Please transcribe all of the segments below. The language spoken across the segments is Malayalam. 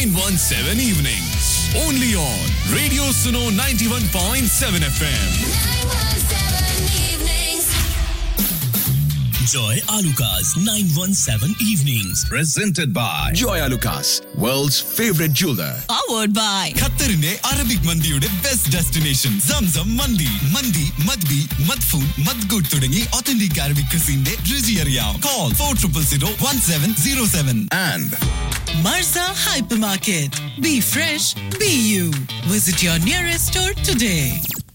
917 evenings. Only on Radio Suno 91.7 FM. Joy Alukas 917 Evenings. presented by Joy Lucas, world's favorite jeweler. powered by ഖത്തറിന്റെ അറബിക് മന്തിയുടെ ബെസ്റ്റ് ഡെസ്റ്റിനേഷൻ സംസം മന്തി മന്തി മദ്ബി മദ്ഫൂൻ മദ്ഗുഡ് തുടങ്ങി ഒത്തന്റിക് അറബിക് ക്രിസിന്റെ രുചി അറിയാം call four triple zero one seven zero seven and Marza Hypermarket. Be fresh, be you. Visit your nearest store today.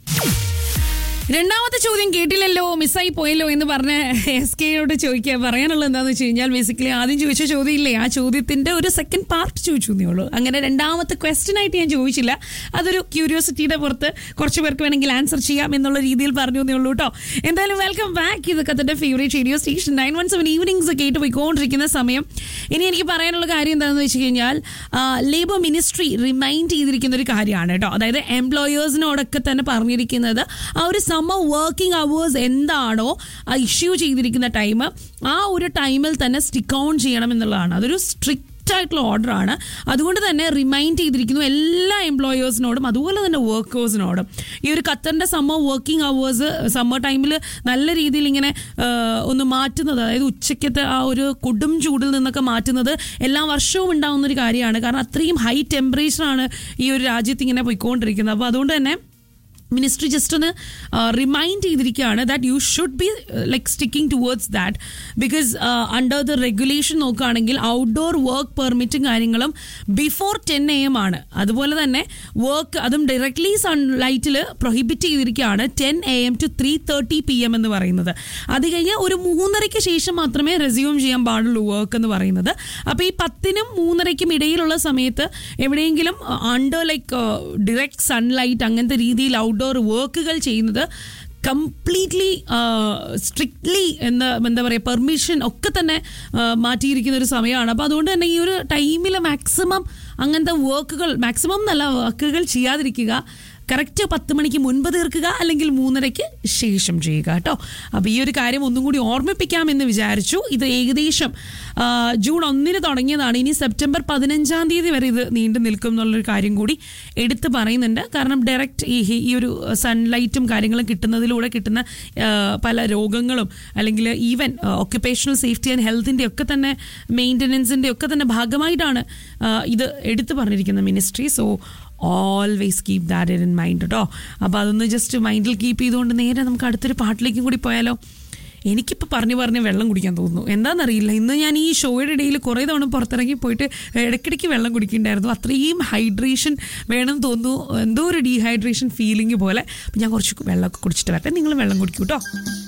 രണ്ടാമത്തെ ചോദ്യം കേട്ടില്ലല്ലോ മിസ്സായി പോയല്ലോ എന്ന് പറഞ്ഞ് എസ് കെയോട് ചോദിക്കുക പറയാനുള്ളത് എന്താണെന്ന് വെച്ച് കഴിഞ്ഞാൽ ബേസിക്കലി ആദ്യം ചോദിച്ച ചോദ്യം ഇല്ലേ ആ ചോദ്യത്തിന്റെ ഒരു സെക്കൻഡ് പാർട്ട് ചോദിച്ചു എന്നേ ഉള്ളൂ അങ്ങനെ രണ്ടാമത്തെ ക്വസ്റ്റ്യൻ ആയിട്ട് ഞാൻ ചോദിച്ചില്ല അതൊരു ക്യൂരിയോസിറ്റിയുടെ പുറത്ത് കുറച്ച് പേർക്ക് വേണമെങ്കിൽ ആൻസർ ചെയ്യാം എന്നുള്ള രീതിയിൽ പറഞ്ഞു എന്നേ ഉള്ളൂ കേട്ടോ എന്തായാലും വെൽക്കം ബാക്ക് ഇത് കത്തിന്റെ favourite radio station nine one seven evenings കേട്ട് പോയിക്കൊണ്ടിരിക്കുന്ന സമയം ഇനി എനിക്ക് പറയാനുള്ള കാര്യം എന്താണെന്ന് വെച്ച് കഴിഞ്ഞാൽ ലേബർ മിനിസ്ട്രി റിമൈൻഡ് ചെയ്തിരിക്കുന്ന ഒരു കാര്യമാണ് കേട്ടോ അതായത് എംപ്ലോയേഴ്സിനോടൊക്കെ തന്നെ പറഞ്ഞിരിക്കുന്നത് ആ ഒരു സമ്മർ വർക്കിംഗ് അവേഴ്സ് എന്താണോ ആ ഇഷ്യൂ ചെയ്തിരിക്കുന്ന ടൈം ആ ഒരു ടൈമിൽ തന്നെ സ്റ്റിക്ക് ഓൺ ചെയ്യണം എന്നുള്ളതാണ് അതൊരു സ്ട്രിക്റ്റ് ആയിട്ടുള്ള ഓർഡറാണ് അതുകൊണ്ട് തന്നെ റിമൈൻഡ് ചെയ്തിരിക്കുന്നു എല്ലാ എംപ്ലോയേഴ്സിനോടും അതുപോലെ തന്നെ വർക്കേഴ്സിനോടും ഈ ഒരു ഖത്തറിൻ്റെ സമ്മർ വർക്കിംഗ് അവേഴ്സ് സമ്മർ ടൈമിൽ നല്ല രീതിയിൽ ഇങ്ങനെ ആ, ഒന്ന് മാറ്റുന്നത് അതായത് ഉച്ചയ്ക്കത്തെ ആ ഒരു കൊടും ചൂടിൽ നിന്നൊക്കെ മാറ്റുന്നത് എല്ലാ വർഷവും ഉണ്ടാകുന്ന ഒരു കാര്യമാണ് കാരണം അത്രയും ഹൈ ടെമ്പറേച്ചറാണ് ഈ ഒരു രാജ്യത്ത് ഇങ്ങനെ പോയിക്കൊണ്ടിരിക്കുന്നത് അപ്പോൾ അതുകൊണ്ട് തന്നെ മിനിസ്ട്രി ജസ്റ്റ് ഒന്ന് റിമൈൻഡ് ചെയ്തിരിക്കുകയാണ് that you should be like sticking towards that because under the regulation നോക്കുകയാണെങ്കിൽ ഔട്ട്ഡോർ വർക്ക് പെർമിറ്റും കാര്യങ്ങളും ബിഫോർ ടെൻ എ എം ആണ് അതുപോലെ തന്നെ വർക്ക് അതും ഡയറക്ട്ലി സൺലൈറ്റിൽ പ്രൊഹിബിറ്റ് ചെയ്തിരിക്കുകയാണ് ten A M to three thirty P M എന്ന് പറയുന്നത് അത് കഴിഞ്ഞ് ഒരു മൂന്നരയ്ക്ക് ശേഷം മാത്രമേ റെസ്യൂം ചെയ്യാൻ പാടുള്ളൂ വർക്ക് എന്ന് പറയുന്നത് അപ്പോൾ ഈ പത്തിനും മൂന്നരയ്ക്കും ഇടയിലുള്ള സമയത്ത് എവിടെയെങ്കിലും അണ്ടർ ലൈക്ക് ഡിറക്റ്റ് സൺലൈറ്റ് അങ്ങനത്തെ രീതിയിൽ ഔട്ട്ഡോർ വർക്കുകൾ ചെയ്യുന്നത് കംപ്ലീറ്റ്ലി സ്ട്രിക്ട്ലി എന്താ എന്താ പറയുക പെർമിഷൻ ഒക്കെ തന്നെ ആ, മാറ്റിയിരിക്കുന്ന ഒരു സമയമാണ് അപ്പോൾ അതുകൊണ്ട് തന്നെ ഈ ഒരു ടൈമിൽ മാക്സിമം അങ്ങനത്തെ വർക്കുകൾ മാക്സിമം നല്ല വർക്കുകൾ ചെയ്യാതിരിക്കുക കറക്റ്റ് പത്ത് മണിക്ക് മുൻപ് തീർക്കുക അല്ലെങ്കിൽ മൂന്നരയ്ക്ക് ശേഷം ചെയ്യുക കേട്ടോ അപ്പോൾ ഈ ഒരു കാര്യം ഒന്നും കൂടി ഓർമ്മിപ്പിക്കാമെന്ന് വിചാരിച്ചു ഇത് ഏകദേശം ആ, ജൂൺ ഒന്നിന് തുടങ്ങിയതാണ് ഇനി സെപ്റ്റംബർ പതിനഞ്ചാം തീയതി വരെ ഇത് നീണ്ടു നിൽക്കും എന്നുള്ളൊരു കാര്യം കൂടി എടുത്ത് പറയുന്നുണ്ട് കാരണം ഡയറക്റ്റ് ഈ ഈ ഒരു സൺലൈറ്റും കാര്യങ്ങളും കിട്ടുന്നതിലൂടെ കിട്ടുന്ന ആ, പല രോഗങ്ങളും അല്ലെങ്കിൽ ഈവൻ ഒക്യുപ്പേഷണൽ സേഫ്റ്റി ആൻഡ് ഹെൽത്തിൻ്റെ ഒക്കെ തന്നെ മെയിൻ്റനൻസിൻ്റെ ഒക്കെ തന്നെ ഭാഗമായിട്ടാണ് ആ, ഇത് എടുത്തു പറഞ്ഞിരിക്കുന്നത് ministry so always keep that in mind കേട്ടോ അപ്പോൾ അതൊന്ന് ജസ്റ്റ് മൈൻഡിൽ കീപ്പ് ചെയ്തുകൊണ്ട് നേരെ നമുക്ക് അടുത്തൊരു പാട്ടിലേക്കും കൂടി പോയാലോ എനിക്കിപ്പോൾ പറഞ്ഞു പറഞ്ഞ് വെള്ളം കുടിക്കാൻ തോന്നുന്നു എന്താണെന്നറിയില്ല ഇന്ന് ഞാൻ ഈ ഷോയുടെ ഇടയിൽ കുറേ തവണ പുറത്തിറങ്ങി പോയിട്ട് ഇടയ്ക്കിടയ്ക്ക് വെള്ളം കുടിക്കുന്നുണ്ടായിരുന്നു അത്രയും ഹൈഡ്രേഷൻ വേണം തോന്നുന്നു എന്തോ ഒരു ഡീഹൈഡ്രേഷൻ ഫീലിംഗ് പോലെ അപ്പം ഞാൻ കുറച്ച് വെള്ളമൊക്കെ കുടിച്ചിട്ട് വരട്ടെ നിങ്ങൾ വെള്ളം കുടിക്കൂ കേട്ടോ